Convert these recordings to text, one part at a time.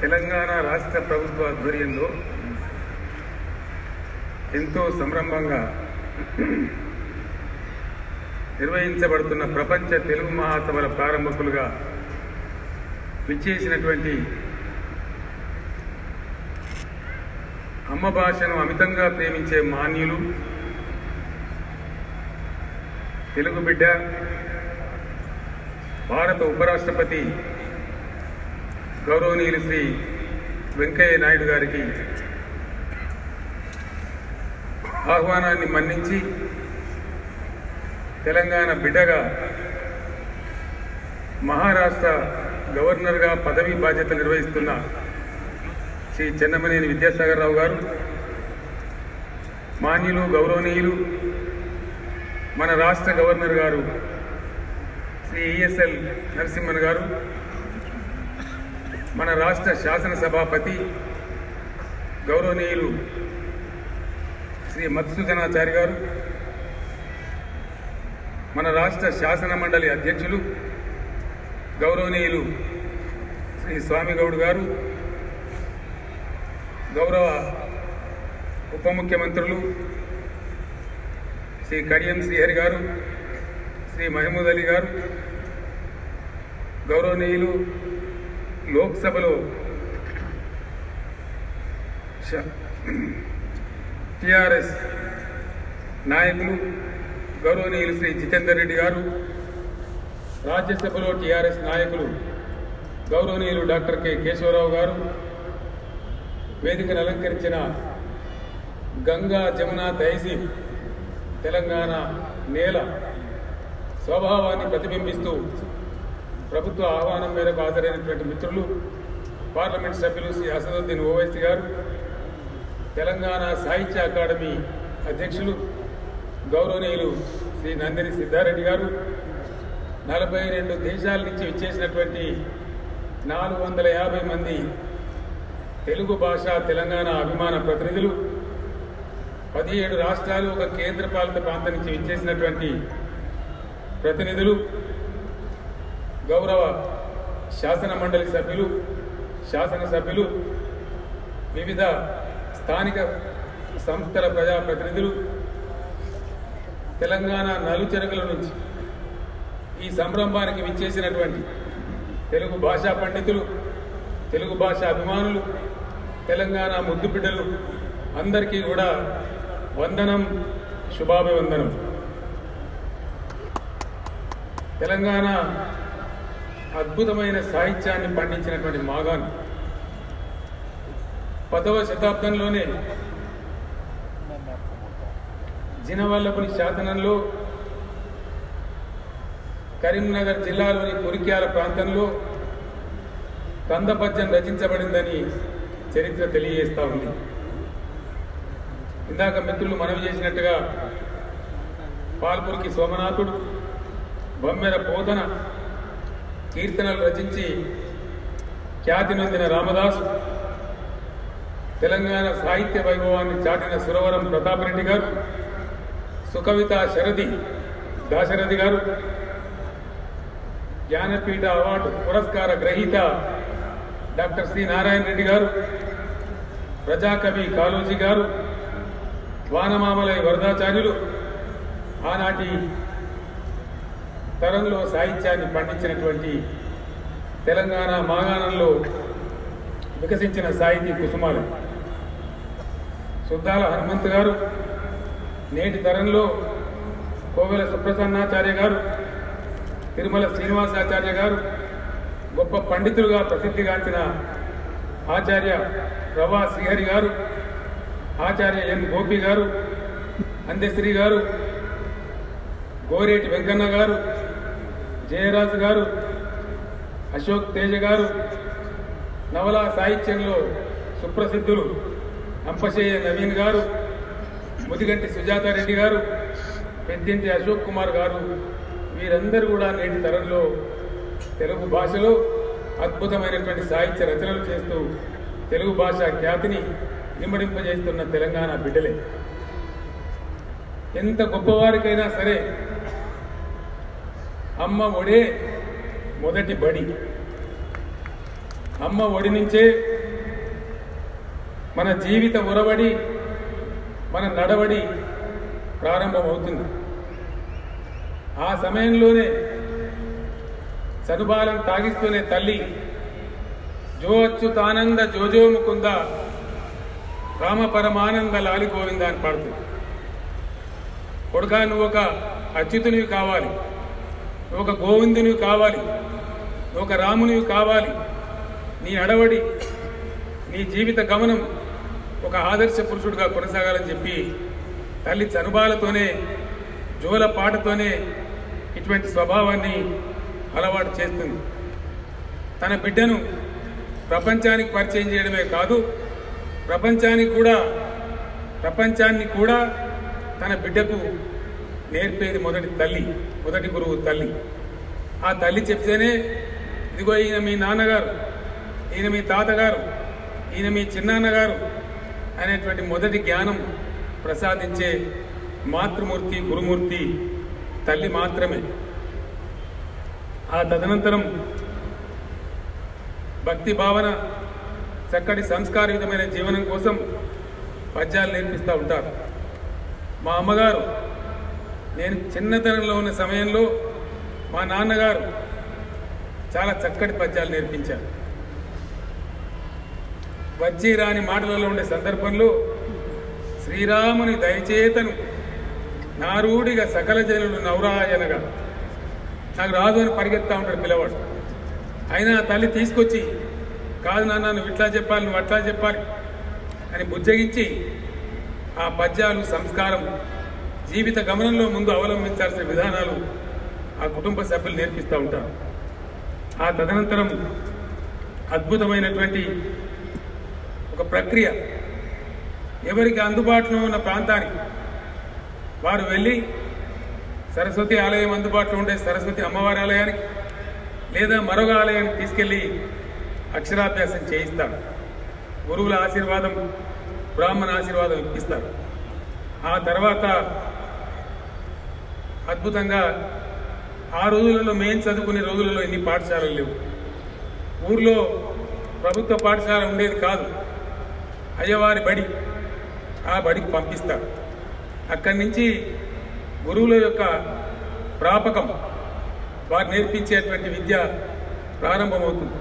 తెలంగాణ రాష్ట్ర ప్రభుత్వ ఆధ్వర్యంలో ఎంతో సంరంభంగా నిర్వహించబడుతున్న ప్రపంచ తెలుగు మహాసభల ప్రారంభకులుగా విచ్చేసినటువంటి అమ్మ భాషను అమితంగా ప్రేమించే మాన్యులు తెలుగు బిడ్డ భారత ఉపరాష్ట్రపతి గౌరవనీయులు శ్రీ వెంకయ్య నాయుడు గారికి ఆహ్వానాన్ని మన్నించి తెలంగాణ బిడ్డగా మహారాష్ట్ర గవర్నర్గా పదవీ బాధ్యతలు నిర్వహిస్తున్న శ్రీ చెన్నమనేని విద్యాసాగర్ రావు గారు మాన్యులు గౌరవనీయులు మన రాష్ట్ర గవర్నర్ గారు శ్రీ ఈఎస్ఎల్ నరసింహన్ గారు మన రాష్ట్ర శాసనసభాపతి గౌరవనీయులు శ్రీ మధుసూదనాచారి గారు మన రాష్ట్ర శాసన మండలి అధ్యక్షులు గౌరవనీయులు శ్రీ స్వామి గౌడ్ గారు గౌరవ ఉప ముఖ్యమంత్రులు శ్రీ కడియం శ్రీహరి గారు శ్రీ మహమూద్ అలీ గారు గౌరవనీయులు లోక్సభలో టిఆర్ఎస్ నాయకులు గౌరవనీయులు శ్రీ జితేందర్ రెడ్డి గారు రాజ్యసభలో టిఆర్ఎస్ నాయకులు గౌరవనీయులు డాక్టర్ కె కేశవరావు గారు వేదికను అలంకరించిన గంగా జమున తహసీబ్ తెలంగాణ నేల స్వభావాన్ని ప్రతిబింబిస్తూ ప్రభుత్వ ఆహ్వానం మేరకు హాజరైనటువంటి మిత్రులు పార్లమెంట్ సభ్యులు శ్రీ అసదుద్దీన్ ఓవైసీ గారు తెలంగాణ సాహిత్య అకాడమీ అధ్యక్షులు గౌరవనీయులు శ్రీ నందిని సిద్ధారెడ్డి గారు నలభై రెండు దేశాల నుంచి విచ్చేసినటువంటి నాలుగు వందల యాభై మంది తెలుగు భాష తెలంగాణ అభిమాన ప్రతినిధులు పదిహేడు రాష్ట్రాలు ఒక కేంద్రపాలిత ప్రాంతం నుంచి విచ్చేసినటువంటి ప్రతినిధులు గౌరవ శాసన మండలి సభ్యులు శాసనసభ్యులు వివిధ స్థానిక సంస్థల ప్రజాప్రతినిధులు తెలంగాణ నలుచెరగుల నుంచి ఈ సంరంభానికి విచ్చేసినటువంటి తెలుగు భాషా పండితులు తెలుగు భాష అభిమానులు తెలంగాణ ముద్దు బిడ్డలు అందరికీ కూడా వందనం శుభాభివందనం తెలంగాణ అద్భుతమైన సాహిత్యాన్ని పండించినటువంటి మాగాన్ పదవ శతాబ్దంలోనే జినవల్లపుని శాసనంలో కరీంనగర్ జిల్లాలోని కురిక్యాల ప్రాంతంలో కందపద్యం రచించబడిందని చరిత్ర తెలియజేస్తా ఉంది ఇందాక మిత్రులు మనవి చేసినట్టుగా పాల్పురికి సోమనాథుడు బొమ్మెర పోతన కీర్తనలు రచించి ఖ్యాతి నొందిన రామదాసు తెలంగాణ సాహిత్య వైభవాన్ని చాటిన సురవరం ప్రతాపరెడ్డి గారు సుకవిత శరది దాశరథి గారు జ్ఞానపీఠ అవార్డు పురస్కార గ్రహీత డాక్టర్ సి నారాయణ రెడ్డి గారు ప్రజాకవి కాళోజీ గారు వానమామలై వరదాచార్యులు ఆనాటి తరంలో సాహిత్యాన్ని పండించినటువంటి తెలంగాణ మాగాణంలో వికసించిన సాహితీ కుసుమాలు సుద్దాల హనుమంత్ గారు నేటి తరంలో కోవెల సుప్రసన్నాచార్య గారు తిరుమల శ్రీనివాసాచార్య గారు గొప్ప పండితులుగా ప్రసిద్ధిగాంచిన ఆచార్య రవా శ్రీహరి గారు ఆచార్య ఎన్ గోపి గారు అందశ్రీ గారు గోరేటి వెంకన్న గారు జయరాజు గారు అశోక్ తేజ గారు నవలా సాహిత్యంలో సుప్రసిద్ధులు అంపశేయ నవీన్ గారు ముదిగంటి సుజాతారెడ్డి గారు పెద్దింటి అశోక్ కుమార్ గారు వీరందరూ కూడా నేటి తరంలో తెలుగు భాషలో అద్భుతమైనటువంటి సాహిత్య రచనలు చేస్తూ తెలుగు భాష ఖ్యాతిని ఇనుమడింపజేస్తున్న తెలంగాణ బిడ్డలే ఎంత గొప్పవారికైనా సరే అమ్మ ఒడే మొదటి బడి అమ్మ ఒడి నుంచే మన జీవిత ఉరవడి మన నడవడి ప్రారంభమవుతుంది ఆ సమయంలోనే చనుబాలను తాగిస్తూనే తల్లి జో అచ్యుతానంద జోజో ముకుంద రామ పరమానంద లాలి గోవింద అని పాడుతుంది కొడుకా నువ్వు ఒక అచ్యుతునివి కావాలి నువ్వు ఒక గోవిందునివి కావాలి నువ్వు ఒక రామునివి కావాలి నీ అడవడి నీ జీవిత గమనం ఒక ఆదర్శ పురుషుడిగా కొనసాగాలని చెప్పి తల్లి చనుబాలతోనే జోల పాటతోనే ఇటువంటి స్వభావాన్ని అలవాటు చేస్తుంది తన బిడ్డను ప్రపంచానికి పరిచయం చేయడమే కాదు ప్రపంచానికి కూడా ప్రపంచాన్ని కూడా తన బిడ్డకు నేర్పేది మొదటి తల్లి మొదటి గురువు తల్లి ఆ తల్లి చెప్తేనే ఇదిగో ఈయన మీ నాన్నగారు ఈయన మీ తాతగారు ఈయన మీ చిన్నాన్నగారు అనేటువంటి మొదటి జ్ఞానం ప్రసాదించే మాతృమూర్తి గురుమూర్తి తల్లి మాత్రమే ఆ తదనంతరం భక్తి భావన చక్కటి సంస్కారయుతమైన జీవనం కోసం పద్యాలు నేర్పిస్తూ ఉంటారు మా అమ్మగారు నేను చిన్నతనంలో ఉన్న సమయంలో మా నాన్నగారు చాలా చక్కటి పద్యాలు నేర్పించారు వచ్చి రాని మాటలలో ఉండే సందర్భంలో శ్రీరాముని దయచేతను నారూడిగా సకల జనులు నవరాయనగా నాకు రాదు అని పరిగెత్తా ఉంటాడు పిల్లవాడు అయినా ఆ తల్లి తీసుకొచ్చి కాదు నాన్న నువ్వు ఇట్లా చెప్పాలి నువ్వు అట్లా చెప్పాలి అని బుజ్జగించి ఆ పద్యాలు సంస్కారం జీవిత గమనంలో ముందు అవలంబించాల్సిన విధానాలు ఆ కుటుంబ సభ్యులు నేర్పిస్తూ ఉంటారు ఆ తదనంతరం అద్భుతమైనటువంటి ఒక ప్రక్రియ ఎవరికి అందుబాటులో ఉన్న ప్రాంతానికి వారు వెళ్ళి సరస్వతి ఆలయం అందుబాటులో ఉండే సరస్వతి అమ్మవారి ఆలయానికి లేదా మరొక ఆలయానికి తీసుకెళ్లి అక్షరాభ్యాసం చేయిస్తారు గురువుల ఆశీర్వాదం బ్రాహ్మణ ఆశీర్వాదం ఇప్పిస్తారు ఆ తర్వాత అద్భుతంగా ఆ రోజులలో మేము చదువుకునే రోజులలో ఎన్ని పాఠశాలలు లేవు ఊర్లో ప్రభుత్వ పాఠశాల ఉండేది కాదు అయ్యవారి బడి ఆ బడికి పంపిస్తారు అక్కడి నుంచి గురువుల యొక్క ప్రాపకం వారు నేర్పించేటువంటి విద్య ప్రారంభమవుతుంది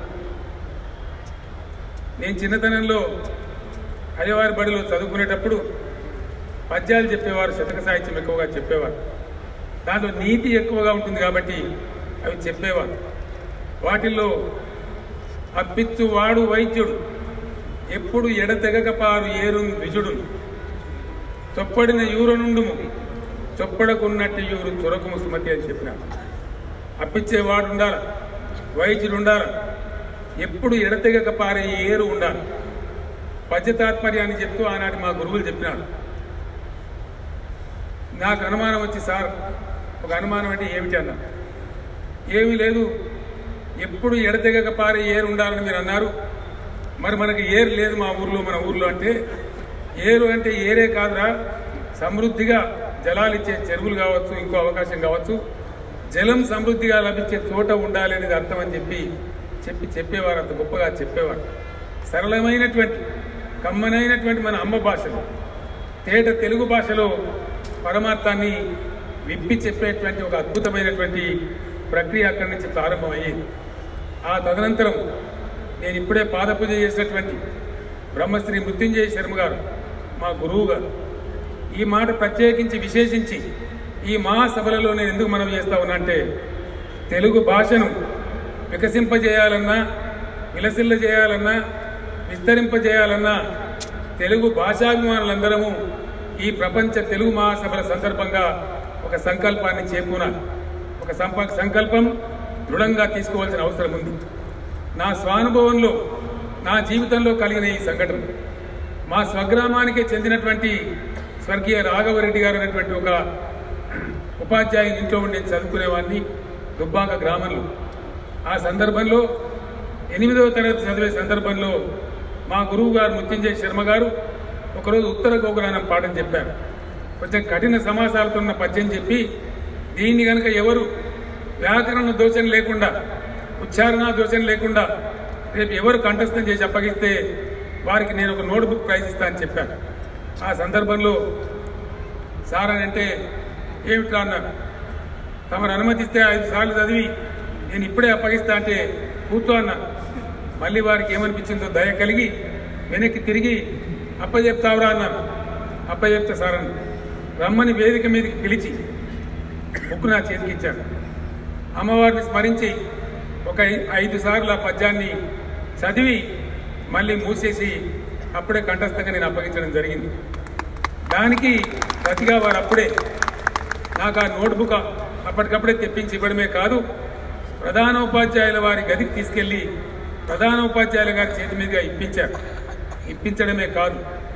నేను చిన్నతనంలో అయ్యవారి బడిలో చదువుకునేటప్పుడు పద్యాలు చెప్పేవారు శతక సాహిత్యం ఎక్కువగా చెప్పేవారు దాంట్లో నీతి ఎక్కువగా ఉంటుంది కాబట్టి అవి చెప్పేవారు వాటిల్లో అప్పిచ్చు వాడు వైద్యుడు ఎప్పుడు ఎడతెగక పారు ఏరు విజుడు చొప్పడిన యూరు నుండుము చొప్పడకున్నట్టు యూరు చొరకుము సుమతి అని చెప్పిన అప్పిచ్చేవాడు ఉండాలి వైద్యుడు ఉండాలి ఎప్పుడు ఎడతెగక పారే ఏరు ఉండాలి పద్యతాత్పర్యాన్ని చెప్తూ ఆనాటి మా గురువులు చెప్పినారు నాకు అనుమానం వచ్చి సార్ ఒక అనుమానం అంటే ఏమిటి అన్నా ఏమీ లేదు ఎప్పుడు ఎడతెగక పారే ఏరు ఉండాలని మీరు అన్నారు మరి మనకి ఏరు లేదు మా ఊర్లో మన ఊర్లో అంటే ఏరు అంటే ఏరే కాదురా సమృద్ధిగా జలాలు ఇచ్చే చెరువులు కావచ్చు ఇంకో అవకాశం కావచ్చు జలం సమృద్ధిగా లభించే చోట ఉండాలి అనేది అర్థం అని చెప్పి చెప్పి చెప్పేవారు అంత గొప్పగా చెప్పేవారు సరళమైనటువంటి కమ్మనైనటువంటి మన అమ్మ భాషలో తేట తెలుగు భాషలో పరమార్థాన్ని విప్పి చెప్పేటువంటి ఒక అద్భుతమైనటువంటి ప్రక్రియ అక్కడి నుంచి ప్రారంభమయ్యేది ఆ తదనంతరం నేను ఇప్పుడే పాదపూజ చేసినటువంటి బ్రహ్మశ్రీ మృత్యుంజయ శర్మ గారు మా గురువు గారు ఈ మాట ప్రత్యేకించి విశేషించి ఈ మహాసభలలో నేను ఎందుకు మనం చేస్తా ఉన్నా అంటే తెలుగు భాషను వికసింపజేయాలన్నా విలసిల్ల చేయాలన్నా విస్తరింపజేయాలన్నా తెలుగు భాషాభిమానులందరము ఈ ప్రపంచ తెలుగు మహాసభల సందర్భంగా ఒక సంకల్పాన్ని చేకూనాలి ఒక సంప సంకల్పం దృఢంగా తీసుకోవాల్సిన అవసరం ఉంది నా స్వానుభవంలో నా జీవితంలో కలిగిన ఈ సంఘటన మా స్వగ్రామానికే చెందినటువంటి స్వర్గీయ రాఘవరెడ్డి గారు అనేటువంటి ఒక ఉపాధ్యాయుని ఇంట్లో ఉండి చదువుకునేవాడిని దుబ్బాక గ్రామంలో ఆ సందర్భంలో ఎనిమిదవ తరగతి చదివే సందర్భంలో మా గురువు గారు మృత్యుంజయ శర్మ గారు ఒకరోజు ఉత్తర గోగురానం పాఠం చెప్పారు కొంచెం కఠిన సమాసాలతో ఉన్న పద్యం చెప్పి దీన్ని గనక ఎవరు వ్యాకరణ దోషం లేకుండా ఉచ్చారణ దోషం లేకుండా రేపు ఎవరు కంఠస్థం చేసి అప్పగిస్తే వారికి నేను ఒక నోట్బుక్ ప్రైజ్ ఇస్తా అని చెప్పాను ఆ సందర్భంలో సార్ అని అంటే ఏమిట్రా అన్నారు తమరు అనుమతిస్తే ఐదు సార్లు చదివి నేను ఇప్పుడే అప్పగిస్తా అంటే కూర్చో అన్నా మళ్ళీ వారికి ఏమనిపించిందో దయ కలిగి వెనక్కి తిరిగి అప్పచెప్తావురా అన్నారు అప్పచెప్తా సార్ అన్న రమ్మని వేదిక మీదకి పిలిచి బుక్ నా చేతికి ఇచ్చారు అమ్మవారిని స్మరించి ఒక ఐ- ఐదు సార్లు ఆ పద్యాన్ని చదివి మళ్ళీ మూసేసి అప్పుడే కంఠస్థంగా నేను అప్పగించడం జరిగింది దానికి ప్రతిగా వారు అప్పుడే నాకు ఆ నోట్బుక్ అప్పటికప్పుడే తెప్పించి ఇవ్వడమే కాదు ప్రధానోపాధ్యాయుల వారి గదికి తీసుకెళ్లి ప్రధానోపాధ్యాయుల గారి చేతి మీదుగా ఇప్పించారు ఇప్పించడమే కాదు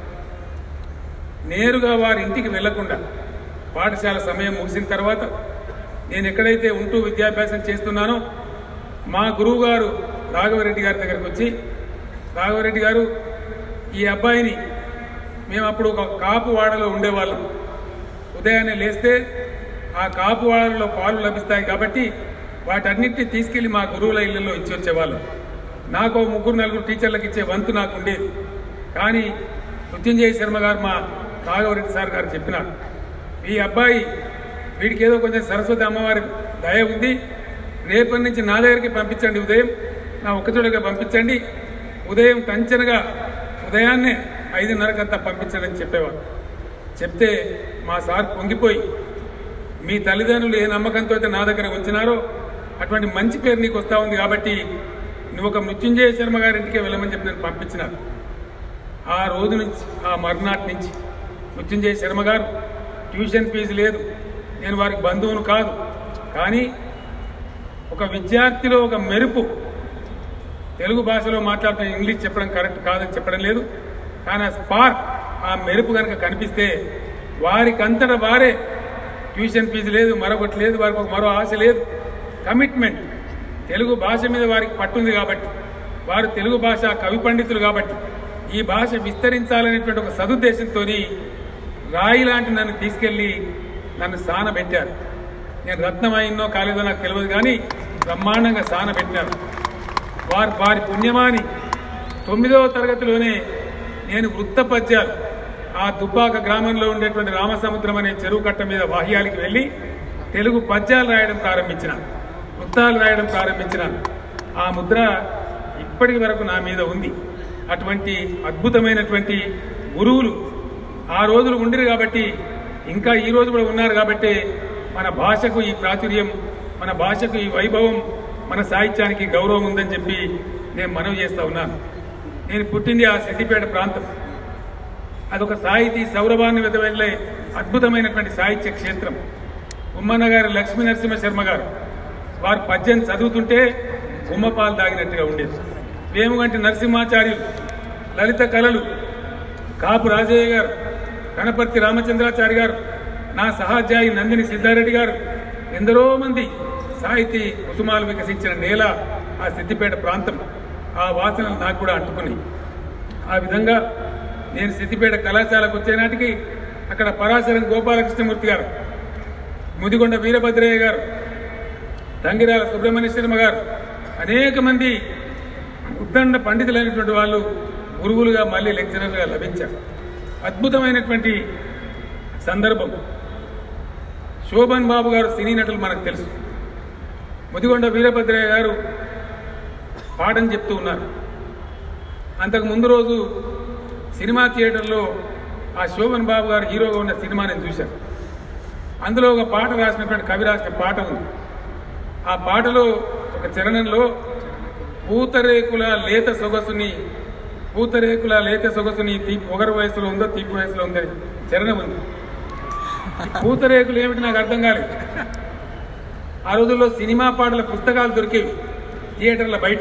నేరుగా వారి ఇంటికి వెళ్లకుండా పాఠశాల సమయం ముగిసిన తర్వాత నేను ఎక్కడైతే ఉంటూ విద్యాభ్యాసం చేస్తున్నానో మా గురువు గారు రాఘవరెడ్డి గారి దగ్గరకు వచ్చి రాఘవరెడ్డి గారు ఈ అబ్బాయిని మేము అప్పుడు ఒక కాపు వాడలో ఉండేవాళ్ళం ఉదయాన్నే లేస్తే ఆ కాపు వాడలో పాలు లభిస్తాయి కాబట్టి వాటన్నిటిని తీసుకెళ్లి మా గురువుల ఇళ్లలో ఇచ్చి వచ్చేవాళ్ళం నాకు ఓ ముగ్గురు నలుగురు టీచర్లకు ఇచ్చే వంతు నాకు ఉండేది కానీ మృత్యుంజయ శర్మ గారు మా రాఘవరెడ్డి సార్ గారు చెప్పినారు ఈ అబ్బాయి వీడికి ఏదో కొంచెం సరస్వతి అమ్మవారి దయ ఉంది రేపటి నుంచి నా దగ్గరికి పంపించండి ఉదయం నా ఒక్కచోటగా పంపించండి ఉదయం టంచనగా ఉదయాన్నే ఐదున్నరకంతా పంపించండి అని చెప్పేవారు చెప్తే మా సార్ పొంగిపోయి మీ తల్లిదండ్రులు ఏ నమ్మకంతో అయితే నా దగ్గర వచ్చినారో అటువంటి మంచి పేరు నీకు వస్తా ఉంది కాబట్టి నువ్వు ఒక మృత్యుంజయ శర్మ గారింటికి వెళ్ళమని చెప్పి నేను పంపించినాను ఆ రోజు నుంచి ఆ మర్నాటి నుంచి మృత్యుంజయ శర్మ గారు ట్యూషన్ ఫీజు లేదు నేను వారికి బంధువును కాదు కానీ ఒక విద్యార్థిలో ఒక మెరుపు తెలుగు భాషలో మాట్లాడటం ఇంగ్లీష్ చెప్పడం కరెక్ట్ కాదని చెప్పడం లేదు కానీ ఆ స్పార్క్ ఆ మెరుపు కనుక కనిపిస్తే వారికంతట వారే ట్యూషన్ ఫీజు లేదు మరొకటి లేదు వారికి ఒక మరో ఆశ లేదు కమిట్మెంట్ తెలుగు భాష మీద వారికి పట్టుంది కాబట్టి వారు తెలుగు భాష కవి పండితులు కాబట్టి ఈ భాష విస్తరించాలనేటువంటి ఒక సదుద్దేశంతో రాయి లాంటి నన్ను తీసుకెళ్లి నన్ను సానబెట్టారు నేను రత్నమైన్నో కాలేదో నాకు తెలియదు కానీ బ్రహ్మాండంగా సానబెట్టినారు వారి వారి పుణ్యమాని తొమ్మిదవ తరగతిలోనే నేను వృత్త పద్యాలు ఆ దుబ్బాక గ్రామంలో ఉండేటువంటి రామసముద్రం అనే చెరువు కట్ట మీద వాహ్యాలకి వెళ్ళి తెలుగు పద్యాలు రాయడం ప్రారంభించిన వృత్తాలు రాయడం ప్రారంభించినాను ఆ ముద్ర ఇప్పటి వరకు నా మీద ఉంది అటువంటి అద్భుతమైనటువంటి గురువులు ఆ రోజులు ఉండిరు కాబట్టి ఇంకా ఈ రోజు కూడా ఉన్నారు కాబట్టి మన భాషకు ఈ ప్రాచుర్యం మన భాషకు ఈ వైభవం మన సాహిత్యానికి గౌరవం ఉందని చెప్పి నేను మనవి చేస్తా ఉన్నాను నేను పుట్టింది ఆ సిద్దిపేట ప్రాంతం అదొక సాహితీ సౌరభాన్ని వెదవెళ్ళే అద్భుతమైనటువంటి సాహిత్య క్షేత్రం ఉమ్మన్న గారు లక్ష్మీ నరసింహ శర్మ గారు వారు పద్యం చదువుతుంటే ఉమ్మపాలు తాగినట్టుగా ఉండేది వేముగంటి నరసింహాచార్యులు లలిత కళలు కాపు రాజయ్య గారు గణపతి రామచంద్రాచారి గారు నా సహాధ్యాయి నందిని సిద్ధారెడ్డి గారు ఎందరో మంది సాహితీ కుసుమాలు వికసించిన నేల ఆ సిద్దిపేట ప్రాంతం ఆ వాసనలు నాకు కూడా అంటుకున్నాయి ఆ విధంగా నేను సిద్దిపేట కళాశాలకు వచ్చే నాటికి అక్కడ పరాశరం గోపాలకృష్ణమూర్తి గారు ముదిగొండ వీరభద్రయ్య గారు తంగిరాల సుబ్రహ్మణ్య శర్మ గారు అనేక మంది ఉద్దండ పండితులైనటువంటి వాళ్ళు గురువులుగా మళ్ళీ లెక్చరర్గా లభించారు అద్భుతమైనటువంటి సందర్భం శోభన్ బాబు గారు సినీ నటులు మనకు తెలుసు ముదిగొండ వీరభద్రయ్య గారు పాఠం చెప్తూ ఉన్నారు అంతకు ముందు రోజు సినిమా థియేటర్లో ఆ శోభన్ బాబు గారు హీరోగా ఉన్న సినిమా నేను చూశాను అందులో ఒక పాట రాసినటువంటి కవి రాసిన పాట ఉంది ఆ పాటలో ఒక చరణంలో పూతరేకుల లేత సొగసుని పూతరేకుల లేత సొగసుని తీపి పొగరు వయసులో ఉందో తీపి వయసులో ఉందని చరణం ఉంది ఈ పూతరేకులు ఏమిటి నాకు అర్థం కాలేదు ఆ రోజుల్లో సినిమా పాటల పుస్తకాలు దొరికేవి థియేటర్ల బయట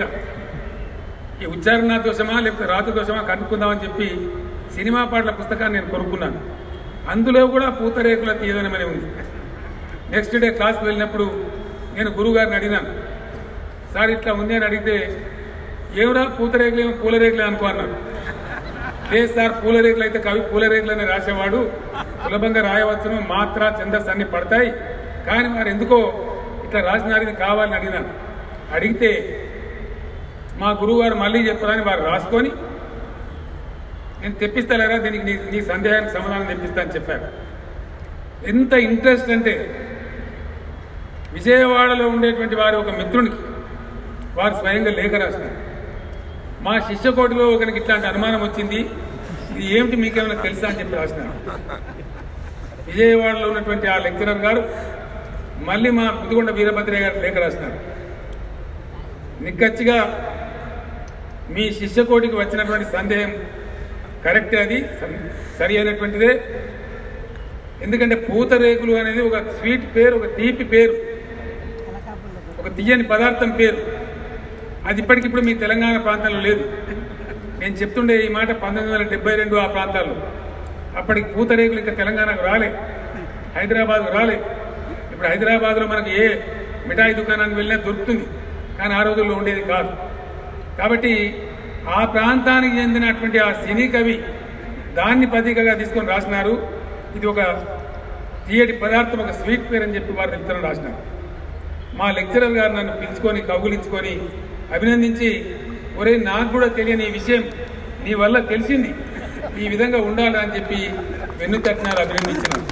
ఈ ఉచ్చారణ దోషమా లేకపోతే రాత దోషమా కనుక్కుందామని చెప్పి సినిమా పాటల పుస్తకాన్ని నేను కొనుక్కున్నాను అందులో కూడా పూతరేకుల తీయదనమని ఉంది నెక్స్ట్ డే క్లాస్కి వెళ్ళినప్పుడు నేను గురువుగారిని అడిగినాను సార్ ఇట్లా ఉంది అని అడిగితే ఏమిరా పూతరేకులు ఏమో పూలరేకులే అనుకో అన్నాడు లేదు సార్ పూలరేకులు అయితే కవి పూలరేకులని రాసేవాడు సులభంగా రాయవచ్చును మాత్ర ఛందస్సు అన్ని పడతాయి కానీ మరి ఎందుకో ఇట్లా రాసినారు ఇది కావాలని అడిగినాను అడిగితే మా గురువు గారు మళ్ళీ చెప్తారని వారు రాసుకొని నేను తెప్పిస్తలేరా దీనికి నీ నీ సందేహానికి సమాధానం తెప్పిస్తా అని చెప్పారు ఎంత ఇంట్రెస్ట్ అంటే విజయవాడలో ఉండేటువంటి వారి ఒక మిత్రునికి వారు స్వయంగా లేఖ రాసినారు మా శిష్యకోటిలో ఒకరికి ఇట్లాంటి అనుమానం వచ్చింది ఇది ఏమిటి మీకేమైనా తెలుసా అని చెప్పి రాసినారు విజయవాడలో ఉన్నటువంటి ఆ లెక్చరర్ గారు మళ్ళీ మా పుదుగొండ వీరభద్రయ్య గారు లేఖ రాసినారు నిక్కచ్చిగా మీ శిష్యకోటికి వచ్చినటువంటి సందేహం కరెక్టే అది సరి- సరి అయినటువంటిదే ఎందుకంటే పూతరేకులు అనేది ఒక స్వీట్ పేరు ఒక తీపి పేరు ఒక తీయని పదార్థం పేరు అది ఇప్పటికిప్పుడు మీ తెలంగాణ ప్రాంతంలో లేదు నేను చెప్తుండే ఈ మాట పంతొమ్మిది వందల డెబ్బై రెండు ఆ ప్రాంతాల్లో అప్పటికి పూతరేకులు ఇంకా తెలంగాణకు రాలే హైదరాబాద్ రాలే ఇప్పుడు హైదరాబాద్లో మనకు ఏ మిఠాయి దుకాణానికి వెళ్ళినా దొరుకుతుంది కానీ ఆ రోజుల్లో ఉండేది కాదు కాబట్టి ఆ ప్రాంతానికి చెందినటువంటి ఆ సినీ కవి దాన్ని ప్రతీకగా తీసుకొని రాసినారు ఇది ఒక తీయటి పదార్థం ఒక స్వీట్ పేరు అని చెప్పి వారు చెప్తారు రాసినారు మా లెక్చరర్ గారు నన్ను పిలుచుకొని కౌగులించుకొని అభినందించి ఒరే నాకు కూడా తెలియని ఈ విషయం నీ వల్ల తెలిసింది ఈ విధంగా ఉండాలి అని చెప్పి వెన్ను తట్టినారు అభినందించినారు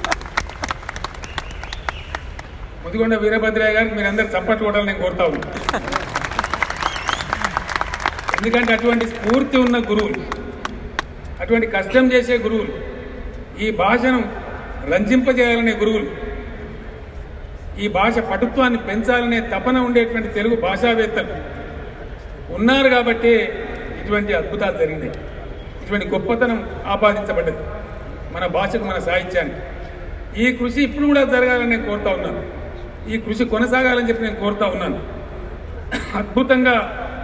ముదిగొండ వీరభద్రయ్య గారికి మీరందరూ చప్పట్లు కొట్టాలని నేను కోరుతా ఉన్నాను ఎందుకంటే అటువంటి స్ఫూర్తి ఉన్న గురువులు అటువంటి కష్టం చేసే గురువులు ఈ భాషను రంజింపజేయాలనే గురువులు ఈ భాష పటుత్వాన్ని పెంచాలనే తపన ఉండేటువంటి తెలుగు భాషావేత్తలు ఉన్నారు కాబట్టి ఇటువంటి అద్భుతాలు జరిగినాయి ఇటువంటి గొప్పతనం ఆపాదించబడ్డది మన భాషకు మన సాహిత్యానికి ఈ కృషి ఇప్పుడు కూడా జరగాలని నేను కోరుతా ఉన్నాను ఈ కృషి కొనసాగాలని చెప్పి నేను కోరుతా ఉన్నాను అద్భుతంగా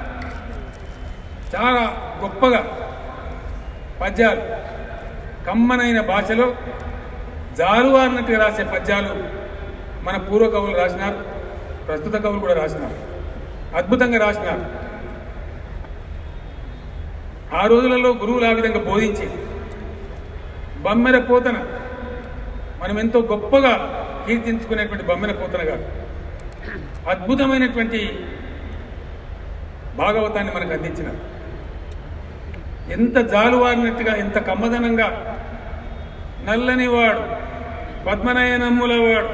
చాలా గొప్పగా పద్యాలు కమ్మనైన భాషలో జారువారినట్టుగా రాసే పద్యాలు మన పూర్వ కవులు రాసినారు ప్రస్తుత కవులు కూడా రాసినారు అద్భుతంగా రాసినారు ఆ రోజులలో గురువులు ఆ విధంగా బోధించి బమ్మెర పోతన మనం ఎంతో గొప్పగా కీర్తించుకునేటువంటి బమ్మెర పోతన గారు అద్భుతమైనటువంటి భాగవతాన్ని మనకు అందించినారు ఎంత జాలువారినట్టుగా ఎంత కమ్మదనంగా నల్లని వాడు పద్మనయనమ్ముల వాడు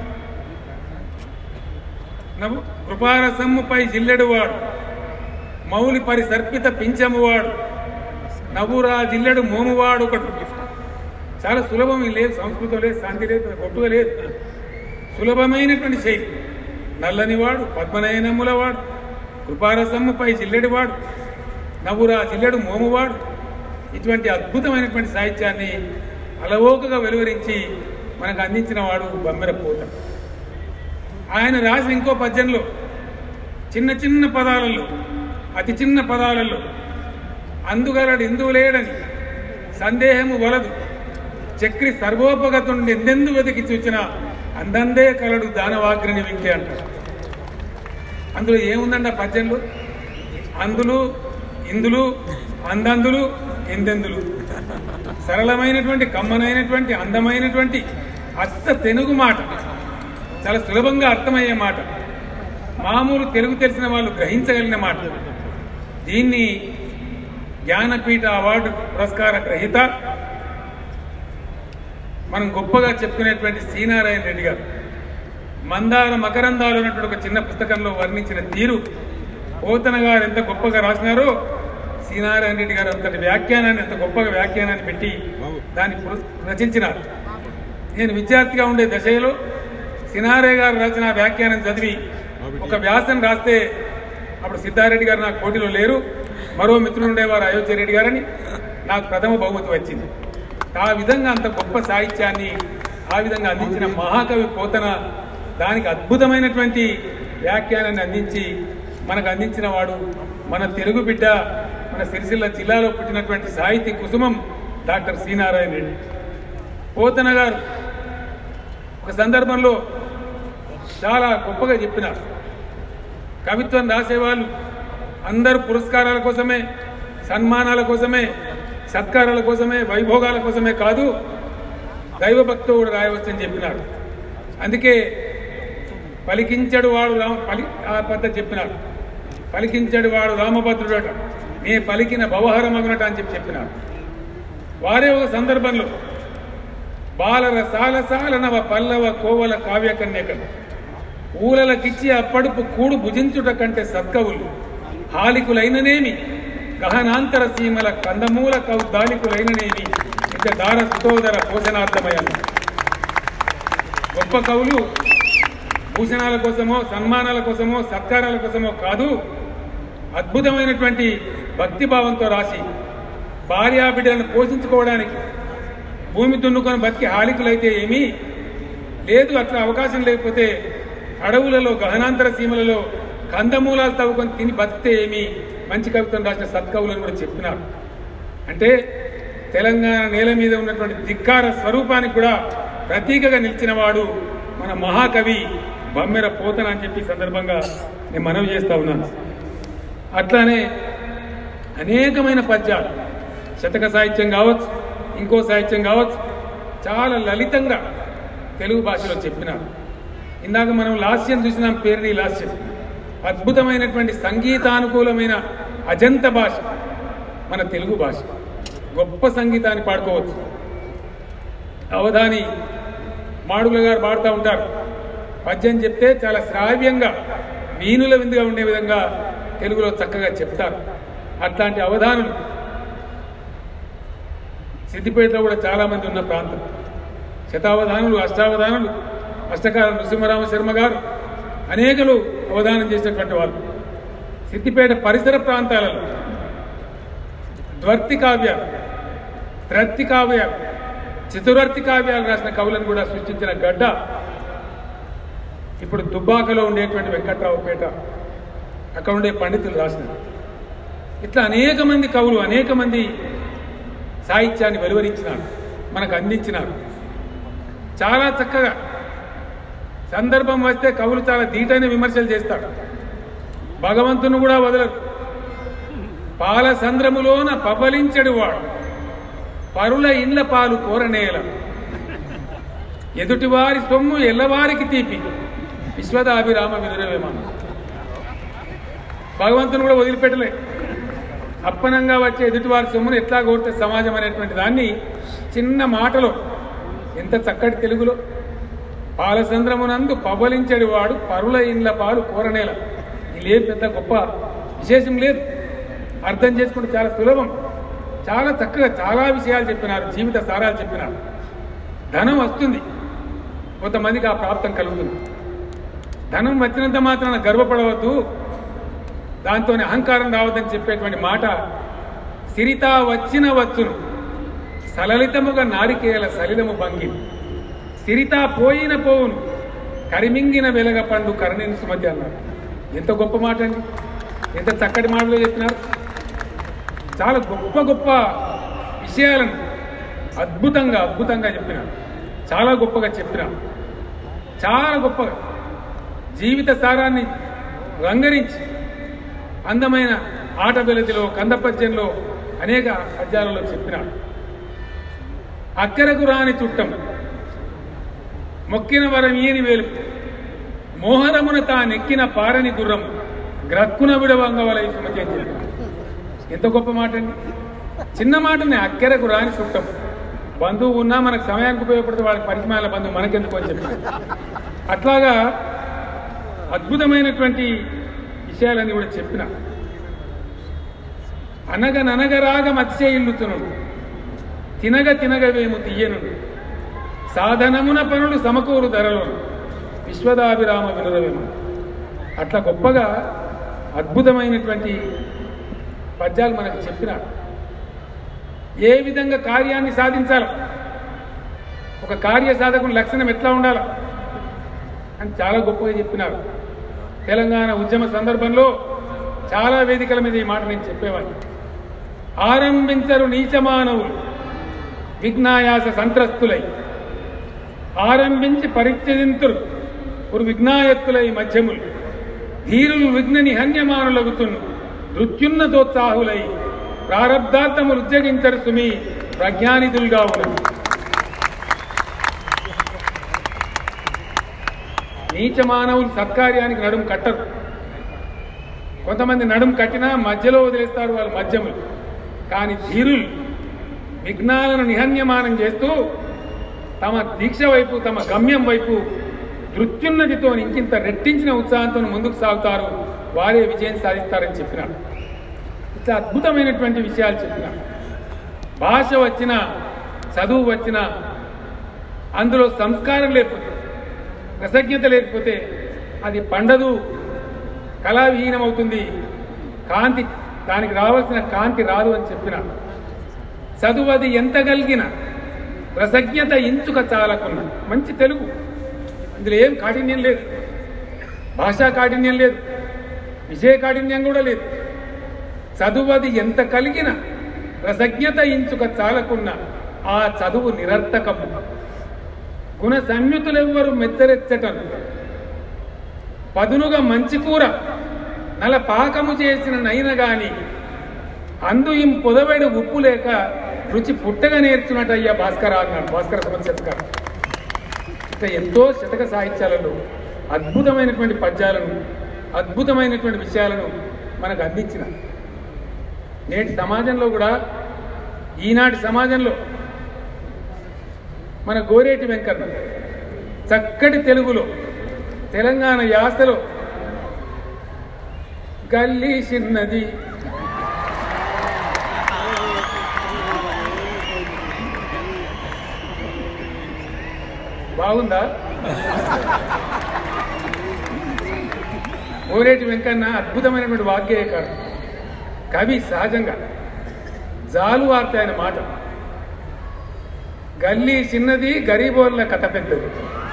నవ్వు కృపారసమ్ముపై జిల్లెడు వాడు మౌలి పరి సర్పిత పింఛము వాడు నవ్వురా జిల్లెడు మోమువాడు ఒకడు చాలా సులభం ఇది లేదు సంస్కృతం లేదు శాంతి లేదు కొట్టుగా లేదు సులభమైనటువంటి శైలి నల్లని వాడు పద్మనయనముల వాడు కృపారసమ్ముపై జిల్లెడు వాడు నవ్వురా జిల్లెడు మోమువాడు ఇటువంటి అద్భుతమైనటువంటి సాహిత్యాన్ని అలవోకగా వెలువరించి మనకు అందించిన వాడు బమ్మెర పోత ఆయన రాసిన ఇంకో పద్యంలో చిన్న చిన్న పదాలలో అతి చిన్న పదాలలో అందుగలడు ఎందువు లేడని సందేహము వలదు చక్రి సర్వోపగతుండి ఎందెందు వెతికి చూచిన అందందే కలడు దానవాగ్రిని వింటే అంటారు అందులో ఏముందండి ఆ పద్యంలో అందులు ఇందులు అందందులు ఎందెందులు సరళమైనటువంటి కమ్మనైనటువంటి అందమైనటువంటి అత్త తెలుగు మాట చాలా సులభంగా అర్థమయ్యే మాట మామూలు తెలుగు తెలిసిన వాళ్ళు గ్రహించగలిగిన మాట దీన్ని జ్ఞానపీఠ అవార్డు పురస్కార గ్రహీత మనం గొప్పగా చెప్పుకునేటువంటి శ్రీనారాయణ రెడ్డి గారు మందార మకరందాలు అన్నటువంటి ఒక చిన్న పుస్తకంలో వర్ణించిన తీరు పోతన గారు ఎంత గొప్పగా రాసినారో శ్రీనారాయణ రెడ్డి గారు అంతటి వ్యాఖ్యానాన్ని ఎంత గొప్పగా వ్యాఖ్యానాన్ని పెట్టి దాన్ని పు- రచించినారు నేను విద్యార్థిగా ఉండే దశలో సినారే గారు రాసిన ఆ వ్యాఖ్యానం చదివి ఒక వ్యాసం రాస్తే అప్పుడు సిద్ధారెడ్డి గారు నాకు పోటీలో లేరు మరో మిత్రులు ఉండేవారు అయోధ్య రెడ్డి గారని నాకు ప్రథమ బహుమతి వచ్చింది ఆ విధంగా అంత గొప్ప సాహిత్యాన్ని ఆ విధంగా అందించిన మహాకవి పోతన దానికి అద్భుతమైనటువంటి వ్యాఖ్యానాన్ని అందించి మనకు అందించిన వాడు మన తెలుగు బిడ్డ మన సిరిసిల్ల జిల్లాలో పుట్టినటువంటి సాహితీ కుసుమం డాక్టర్ శ్రీనారాయణ రెడ్డి పోతన గారు ఒక సందర్భంలో చాలా గొప్పగా చెప్పినారు కవిత్వం రాసేవాళ్ళు అందరూ పురస్కారాల కోసమే సన్మానాల కోసమే సత్కారాల కోసమే వైభోగాల కోసమే కాదు దైవభక్తో కూడా రాయవచ్చని చెప్పినారు అందుకే పలికించడు వాడు రా పలి ఆ పద్ధతి చెప్పినారు పలికించడు వాడు రామభద్రుడట నే పలికిన భవహరమగునట అని చెప్పి చెప్పినారు వారే ఒక సందర్భంలో బాలర సాలసాల నవ పల్లవ కోవల కావ్య కన్యకలు ఊలలకిచ్చి అప్పడుపు కూడు భుజించుట కంటే సత్కవులు హాలికులైననేమి గహనాంతర సీమల కందమూల కౌద్దాలికులైననేమి ఇక దార సుతోదర పోషణార్థమయ్యాను గొప్ప కవులు భూషణాల కోసమో సన్మానాల కోసమో సత్కారాల కోసమో కాదు అద్భుతమైనటువంటి భక్తిభావంతో రాసి భార్యాబిడ్డలను పోషించుకోవడానికి భూమి దున్నుకొని బతికి హాలికులైతే ఏమీ లేదు అట్లా అవకాశం లేకపోతే అడవులలో గహనాంతర సీమలలో కందమూలాలు తవ్వుకొని తిని బతికితే ఏమి మంచి కవితను రాసిన సత్కవులను కూడా చెప్పినారు అంటే తెలంగాణ నేల మీద ఉన్నటువంటి ధిక్కార స్వరూపానికి కూడా ప్రతీకగా నిలిచిన వాడు మన మహాకవి బమ్మెర పోతన అని చెప్పి ఈ సందర్భంగా నేను మనవి చేస్తా ఉన్నాను అట్లానే అనేకమైన పద్యాలు శతక సాహిత్యం కావచ్చు ఇంకో సాహిత్యం కావచ్చు చాలా లలితంగా తెలుగు భాషలో చెప్పినారు ఇందాక మనం లాస్యం చూసినాం పేరుని లాస్యం అద్భుతమైనటువంటి సంగీతానుకూలమైన అజంత భాష మన తెలుగు భాష గొప్ప సంగీతాన్ని పాడుకోవచ్చు అవధాని మాడుగుల గారు పాడుతూ ఉంటారు పద్యం చెప్తే చాలా శ్రావ్యంగా వీణుల విందుగా ఉండే విధంగా తెలుగులో చక్కగా చెప్తారు అట్లాంటి అవధానులు సిద్దిపేటలో కూడా చాలా మంది ఉన్న ప్రాంతం శతావధానులు అష్టావధానులు అష్టకాల నృసింహరామ శర్మ గారు అనేకలు అవధానం చేసినటువంటి వాళ్ళు సిద్దిపేట పరిసర ప్రాంతాలలో ద్వర్తి కావ్యాలు త్రత్తి కావ్యాలు చతురర్థి కావ్యాలు రాసిన కవులను కూడా సృష్టించిన గడ్డ ఇప్పుడు దుబ్బాకలో ఉండేటువంటి వెంకట్రావుపేట అక్కడ ఉండే పండితులు రాసినారు ఇట్లా అనేక మంది కవులు అనేక మంది సాహిత్యాన్ని వెలువరించినారు మనకు అందించినారు చాలా చక్కగా సందర్భం వస్తే కవులు చాలా ధీటైన విమర్శలు చేస్తారు భగవంతుని కూడా వదలరు పాల సంద్రములోన పబలించడు వాడు పరుల ఇండ్ల పాలు కోరనేల ఎదుటివారి సొమ్ము ఎల్లవారికి తీపి విశ్వదాభిరామ వినురవేమ భగవంతుని కూడా వదిలిపెట్టలే అప్పనంగా వచ్చే ఎదుటివారి సొమ్మును ఎట్లా కోరితే సమాజం అనేటువంటి దాన్ని చిన్న మాటలో ఎంత చక్కటి తెలుగులో పాలసంద్రమునందు పబలించడి వాడు పరుల ఇండ్ల పాలు కోరనేల ఇది పెద్ద గొప్ప విశేషం లేదు అర్థం చేసుకుంటే చాలా సులభం చాలా చక్కగా చాలా విషయాలు చెప్పినారు జీవిత సారాలు చెప్పినారు ధనం వస్తుంది కొంతమందికి ఆ ప్రాప్తం కలుగుతుంది ధనం వచ్చినంత మాత్రాన గర్వపడవద్దు దాంతో అహంకారం రావద్దని చెప్పేటువంటి మాట సిరిత వచ్చిన వచ్చును సలలితముగా నారికేల సలిలము భంగి సిరిత పోయిన పోవును కరిమింగిన వెలగ పండు కరణిని సుమతి అన్నారు ఎంత గొప్ప మాట అండి ఎంత చక్కటి మాటలు చెప్పినారు చాలా గొప్ప గొప్ప విషయాలను అద్భుతంగా అద్భుతంగా చెప్పినారు చాలా గొప్పగా చెప్పినారు చాలా గొప్పగా జీవిత సారాన్ని రంగరించి అందమైన ఆట వెలతిలో కందపద్యంలో అనేక పద్యాలలో చెప్పినాడు అక్కరకు రాని చుట్టం మొక్కిన వరం ఈని వేలు మోహరమున తానెక్కిన పారని గుర్రం గ్రక్కున విడవంగవల సుమతి అని చెప్పాడు ఎంత గొప్ప మాట అండి చిన్న మాటనే అక్కరకు రాని చుట్టం బంధువు ఉన్నా మనకు సమయానికి ఉపయోగపడితే వాళ్ళకి పరిచయాల బంధువు మనకెందుకు అని చెప్పి అట్లాగా అద్భుతమైనటువంటి విషయాలన్నీ కూడా చెప్పిన అనగననగరాగ మత్స్య ఇల్లుతునుడు తినగ తినగవేము తీయనుడు సాధనమున పనులు సమకూరు ధరలు విశ్వదాభిరామ వినురవేమ అట్లా గొప్పగా అద్భుతమైనటువంటి పద్యాలు మనకు చెప్పిన ఏ విధంగా కార్యాన్ని సాధించాలి ఒక కార్య సాధకుని లక్షణం ఎట్లా ఉండాలి అని చాలా గొప్పగా చెప్పినారు తెలంగాణ ఉద్యమ సందర్భంలో చాలా వేదికల మీద ఈ మాట నేను చెప్పేవాడిని ఆరంభించరు నీచమానవులు విఘ్నాయాస సంత్రస్తులై ఆరంభించి పరిత్యజింతురు ఒక విఘ్నాయత్తులై మధ్యములు ధీరులు విఘ్న నిహన్యమానులగుతును నృత్యున్నతోత్సాహులై ప్రారబ్ధార్థములు ఉద్యోగించరు సుమి ప్రజ్ఞానిధులుగా ఉన్నది నీచ మానవులు సత్కార్యానికి నడుము కట్టరు కొంతమంది నడుము కట్టినా మధ్యలో వదిలేస్తారు వాళ్ళు మధ్యములు కానీ ధీరులు విఘ్నాలను నిహన్యమానం చేస్తూ తమ దీక్ష వైపు తమ గమ్యం వైపు దృత్యున్నతితో ఇంకింత రెట్టించిన ఉత్సాహంతో ముందుకు సాగుతారు వారే విజయం సాధిస్తారని చెప్పినాడు ఇట్లా అద్భుతమైనటువంటి విషయాలు చెప్పినాడు భాష వచ్చిన చదువు వచ్చిన అందులో సంస్కారం లేకపోతే కృతజ్ఞత లేకపోతే అది పండదు కళావిహీనమవుతుంది కాంతి దానికి రావాల్సిన కాంతి రాదు అని చెప్పిన చదువు అది ఎంత కలిగిన రసజ్ఞత ఇంచుక చాలకున్న మంచి తెలుగు ఇందులో ఏం కాఠిన్యం లేదు భాషా కాఠిన్యం లేదు విషయ కాఠిన్యం కూడా లేదు చదువు అది ఎంత కలిగిన రసజ్ఞత ఇంచుక చాలకున్న ఆ చదువు నిరర్థకము గుణ సంయుతులెవ్వరు మెచ్చరెచ్చటం పదునుగా మంచి కూర నల పాకము చేసిన నైన గాని అందు ఇం పొదవేడు ఉప్పు లేక రుచి పుట్టగా నేర్చున్నట్టయ్యా భాస్కర అన్నాడు భాస్కర సమశతకారు ఇక ఎంతో శతక సాహిత్యాలలో అద్భుతమైనటువంటి పద్యాలను అద్భుతమైనటువంటి విషయాలను మనకు అందించిన నేటి సమాజంలో కూడా ఈనాటి సమాజంలో మన గోరేటి వెంకన్న చక్కటి తెలుగులో తెలంగాణ యాసలో గల్లీ చిన్నది బాగుందా గోరేటి వెంకన్న అద్భుతమైనటువంటి వాగ్గేయకారు కవి సహజంగా జాలు వార్త ఆయన మాట గల్లీ చిన్నది గరీబోళ్ళ కథ పెద్దది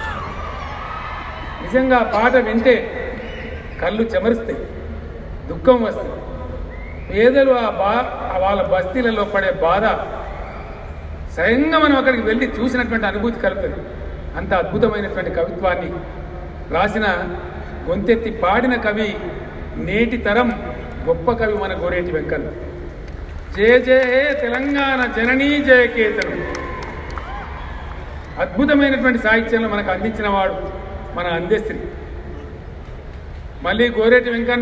నిజంగా ఆ పాట వింటే కళ్ళు చెమరుస్తాయి దుఃఖం వస్తుంది పేదలు ఆ బా ఆ వాళ్ళ బస్తీలలో పడే బాధ స్వయంగా మనం అక్కడికి వెళ్ళి చూసినటువంటి అనుభూతి కలుగుతుంది అంత అద్భుతమైనటువంటి కవిత్వాన్ని రాసిన గొంతెత్తి పాడిన కవి నేటి తరం గొప్ప కవి మన గోరేటి వెంకన్న జయ జయ తెలంగాణ జననీ జయకేతనం అద్భుతమైనటువంటి సాహిత్యంలో మనకు అందించిన వాడు మన అందెస్త్రి మళ్ళీ గోరేటి వెంకన్న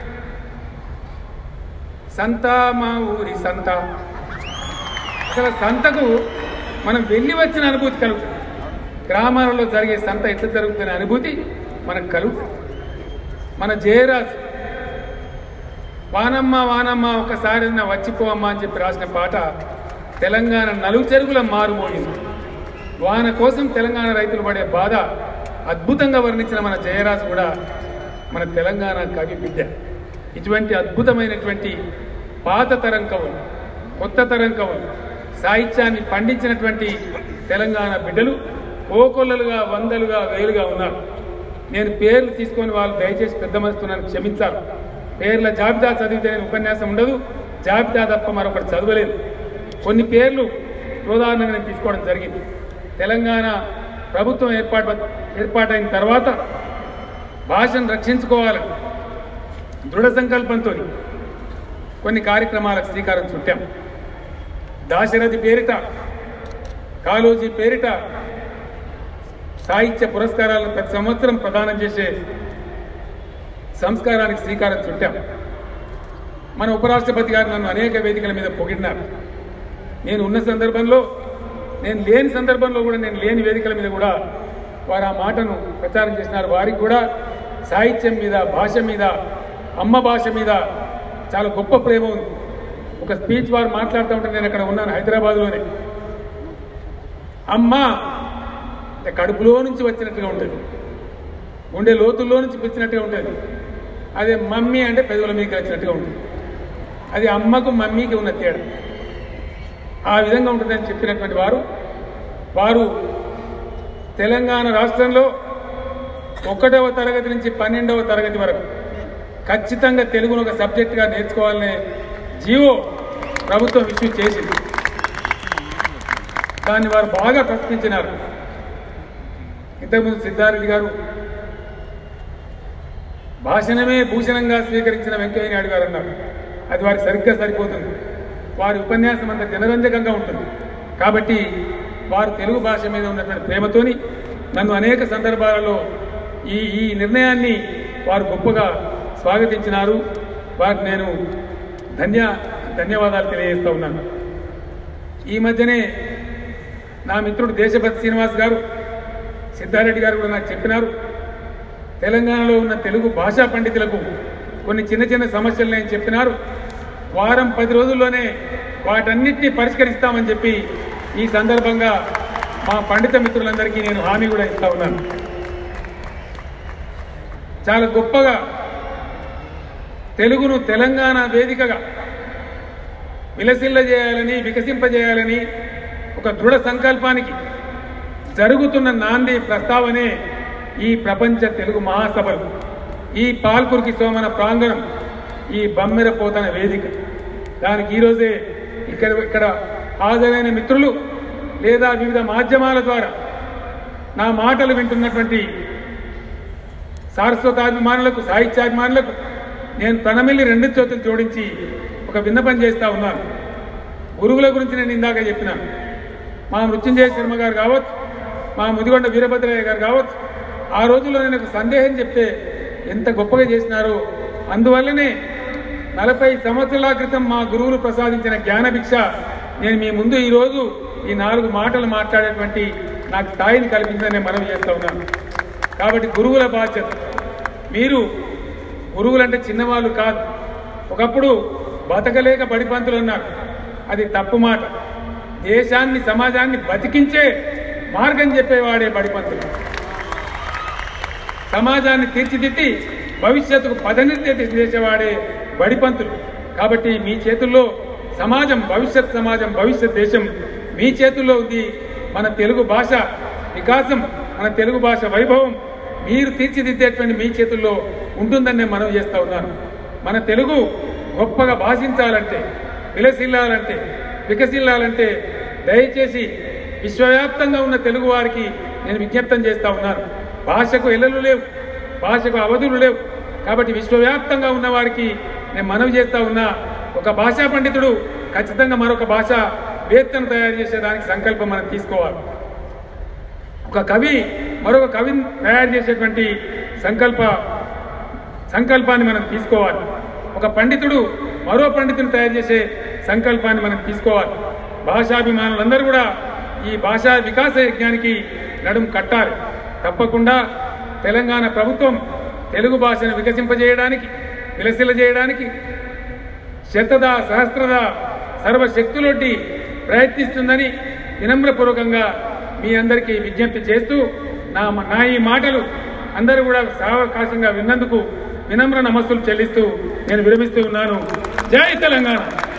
సంత మా ఊరి సంత అసలు సంతకు మనం వెళ్ళి వచ్చిన అనుభూతి కలుగుతుంది గ్రామాలలో జరిగే సంత ఎట్లా జరుగుతున్న అనుభూతి మనకు కలుగుతుంది మన జయరాజు వానమ్మ వానమ్మ ఒకసారి నా వచ్చిపోవమ్మ అని చెప్పి రాసిన పాట తెలంగాణ నలుగు చెరుగుల మారుమోగింది వాన కోసం తెలంగాణ రైతులు పడే బాధ అద్భుతంగా వర్ణించిన మన జయరాజు కూడా మన తెలంగాణ కవి బిడ్డ ఇటువంటి అద్భుతమైనటువంటి పాత తరం కవులు కొత్త తరం కవులు సాహిత్యాన్ని పండించినటువంటి తెలంగాణ బిడ్డలు కోకొల్లలుగా వందలుగా వేలుగా ఉన్నారు నేను పేర్లు తీసుకొని వాళ్ళు దయచేసి పెద్ద మనసుతున్నాను క్షమించాలి పేర్ల జాబితా చదివితే నేను ఉపన్యాసం ఉండదు జాబితా తప్ప మరొకటి చదవలేదు కొన్ని పేర్లు ఉదాహరణగా నేను తీసుకోవడం జరిగింది తెలంగాణ ప్రభుత్వం ఏర్పాటు ఏర్పాటైన తర్వాత భాషను రక్షించుకోవాలని దృఢ సంకల్పంతో కొన్ని కార్యక్రమాలకు శ్రీకారం చుట్టాం దాశరథి పేరిట కాళోజీ పేరిట సాహిత్య పురస్కారాలను ప్రతి సంవత్సరం ప్రదానం చేసే సంస్కారానికి శ్రీకారం చుట్టాం మన ఉపరాష్ట్రపతి గారు నన్ను అనేక వేదికల మీద పొగిడినారు నేను ఉన్న సందర్భంలో నేను లేని సందర్భంలో కూడా నేను లేని వేదికల మీద కూడా వారు ఆ మాటను ప్రచారం చేసినారు వారికి కూడా సాహిత్యం మీద భాష మీద అమ్మ భాష మీద చాలా గొప్ప ప్రేమ ఉంది ఒక స్పీచ్ వారు మాట్లాడుతూ ఉంటే నేను అక్కడ ఉన్నాను హైదరాబాద్లోనే అమ్మ అంటే కడుపులో నుంచి వచ్చినట్టుగా ఉంటుంది గుండె లోతుల్లో నుంచి వచ్చినట్టుగా ఉంటుంది అదే మమ్మీ అంటే పెదవుల మీకు వచ్చినట్టుగా ఉంటుంది అది అమ్మకు మమ్మీకి ఉన్న తేడా ఆ విధంగా ఉంటుందని చెప్పినటువంటి వారు వారు తెలంగాణ రాష్ట్రంలో ఒకటవ తరగతి నుంచి పన్నెండవ తరగతి వరకు ఖచ్చితంగా తెలుగును ఒక సబ్జెక్టుగా నేర్చుకోవాలనే జీవో ప్రభుత్వం ఇష్యూ చేసింది దాన్ని వారు బాగా ప్రశ్నించినారు ఇంతకుముందు సిద్ధారెడ్డి గారు భాషణమే భూషణంగా స్వీకరించిన వెంకయ్య నాయుడు గారు అన్నారు అది వారికి సరిగ్గా సరిపోతుంది వారి ఉపన్యాసం అంత జనరంజకంగా ఉంటుంది కాబట్టి వారు తెలుగు భాష మీద ఉన్నటువంటి ప్రేమతోని నన్ను అనేక సందర్భాలలో ఈ ఈ నిర్ణయాన్ని వారు గొప్పగా స్వాగతించినారు వారికి నేను ధన్య ధన్యవాదాలు తెలియజేస్తా ఉన్నాను ఈ మధ్యనే నా మిత్రుడు దేశభక్తి శ్రీనివాస్ గారు సిద్ధారెడ్డి గారు కూడా నాకు చెప్పినారు తెలంగాణలో ఉన్న తెలుగు భాషా పండితులకు కొన్ని చిన్న చిన్న సమస్యలు నేను చెప్పినారు వారం పది రోజుల్లోనే వాటన్నిటిని పరిష్కరిస్తామని చెప్పి ఈ సందర్భంగా మా పండిత మిత్రులందరికీ నేను హామీ కూడా ఇస్తా ఉన్నాను చాలా గొప్పగా తెలుగును తెలంగాణ వేదికగా విలసిల్ల చేయాలని వికసింపజేయాలని ఒక దృఢ సంకల్పానికి జరుగుతున్న నాంది ప్రస్తావనే ఈ ప్రపంచ తెలుగు మహాసభలు ఈ పాల్కురికి సోమన ప్రాంగణం ఈ బమ్మెర పోతన వేదిక దానికి ఈరోజే ఇక్కడ ఇక్కడ హాజరైన మిత్రులు లేదా వివిధ మాధ్యమాల ద్వారా నా మాటలు వింటున్నటువంటి సారస్వతాభిమానులకు సాహిత్యాభిమానులకు నేను తనమిల్లి రెండు చేతులు జోడించి ఒక విన్నపం చేస్తా ఉన్నాను గురువుల గురించి నేను ఇందాక చెప్పినాను మా మృత్యుంజయ శర్మ గారు కావచ్చు మా ముదిగొండ వీరభద్రయ్య గారు కావచ్చు ఆ రోజుల్లో నేను ఒక సందేహం చెప్తే ఎంత గొప్పగా చేసినారో అందువల్లనే నలభై సంవత్సరాల క్రితం మా గురువులు ప్రసాదించిన జ్ఞానభిక్ష నేను మీ ముందు ఈరోజు ఈ నాలుగు మాటలు మాట్లాడేటువంటి నాకు స్థాయిని కల్పించిందని నేను మనవి చేస్తా ఉన్నాను కాబట్టి గురువుల బాధ్యత మీరు గురువులంటే చిన్నవాళ్ళు కాదు ఒకప్పుడు బతకలేక బడిపంతులు అన్నారు అది తప్పు మాట దేశాన్ని సమాజాన్ని బతికించే మార్గం చెప్పేవాడే బడిపంతులు సమాజాన్ని తీర్చిదిద్ది భవిష్యత్తుకు పదనిర్దేశం చేసేవాడే బడిపంతులు కాబట్టి మీ చేతుల్లో సమాజం భవిష్యత్ సమాజం భవిష్యత్ దేశం మీ చేతుల్లో ఉంది మన తెలుగు భాష వికాసం మన తెలుగు భాష వైభవం మీరు తీర్చిదిద్దేటువంటి మీ చేతుల్లో ఉంటుందని నేను మనవి చేస్తా ఉన్నాను మన తెలుగు గొప్పగా భాషించాలంటే విలసిల్లాలంటే వికసిల్లాలంటే దయచేసి విశ్వవ్యాప్తంగా ఉన్న తెలుగు వారికి నేను విజ్ఞప్తం చేస్తా ఉన్నాను భాషకు ఎల్లలు లేవు భాషకు అవధులు లేవు కాబట్టి విశ్వవ్యాప్తంగా ఉన్న వారికి నేను మనవి చేస్తా ఉన్నా ఒక భాషా పండితుడు ఖచ్చితంగా మరొక భాష వేత్తను తయారు చేసేదానికి సంకల్పం మనం తీసుకోవాలి ఒక కవి మరొక కవిని తయారు చేసేటువంటి సంకల్ప సంకల్పాన్ని మనం తీసుకోవాలి ఒక పండితుడు మరో పండితుని తయారు చేసే సంకల్పాన్ని మనం తీసుకోవాలి భాషాభిమానులందరూ కూడా ఈ భాషా వికాస యజ్ఞానికి నడుం కట్టాలి తప్పకుండా తెలంగాణ ప్రభుత్వం తెలుగు భాషను వికసింపజేయడానికి విలసిల చేయడానికి శతద సహస్రద సర్వశక్తులొడ్డి ప్రయత్నిస్తుందని వినమ్రపూర్వకంగా మీ అందరికీ విజ్ఞప్తి చేస్తూ నా నా ఈ మాటలు అందరూ కూడా సావకాశంగా విన్నందుకు వినమ్ర నమస్సులు చెల్లిస్తూ నేను విరమిస్తూ ఉన్నాను జై తెలంగాణ